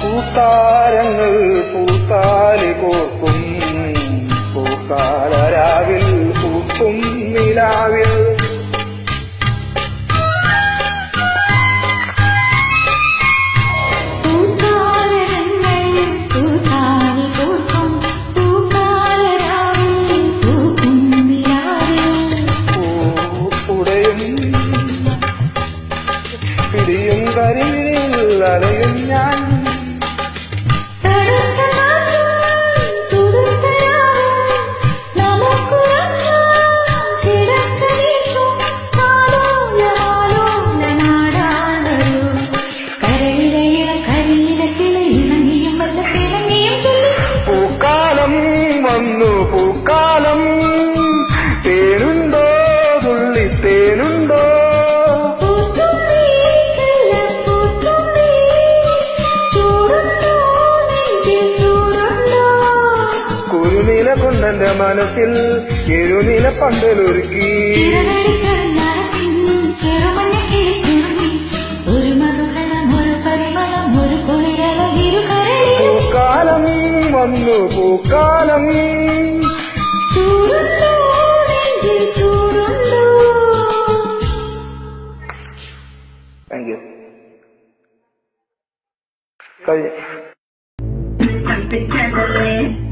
പൂത്താരങ്ങൾ പൂത്താലി കോർക്കും പൂക്കാലരാവിൽ പൂക്കും നിലാവിൽ പൂക്കാലങ്ങൾ പൂത്താലി പൂക്കും പൂക്കാലരാവിൽ പൂക്കും നിലാവിൽ പൂപ്പുടയും പിടിയും കരിയിൽ അലയും ഞാൻ തടുത്ത നാട്ടും തുടുത്ത രാവും നമുക്കുറങ്ങാം കിടക്ക നീക്കും ആലോല ആലോല നാടാനൊരു കരയിലെ കരിയിലത്തിലെ ഇണങ്ങിയും വല്ല പിണങ്ങിയും ചൊല്ലി പൂക്കാലം വന്നു പൂക്കാലം തേനുണ്ടോ തുള്ളി തേനുണ്ടോ പൂത്തുമ്പി ചെല്ല പൂത്തുമ്പി ചൂടുണ്ടോ നെഞ്ചിൽ ചൂടുണ്ടോ കുരുനില കൊണ്ടെന്റെ മനസ്സിൽ എഴുനില പന്തലൊരുക്കി ചിറകടിച്ചൊരു ചെറുമഞ്ഞ കിളിക്കുരുമി ഒരു മധുകരം ഒരു പരിമളം ഒരു കുളിരളകിരു കരളിൽ പൂക്കാലം വന്നു പൂക്കാലം ചൂടുണ്ടോ നെഞ്ചിൽ ചൂടുണ്ടോ താങ്ക് യു കഴിഞ്ഞു കൽപ്പിച്ചതല്ലേ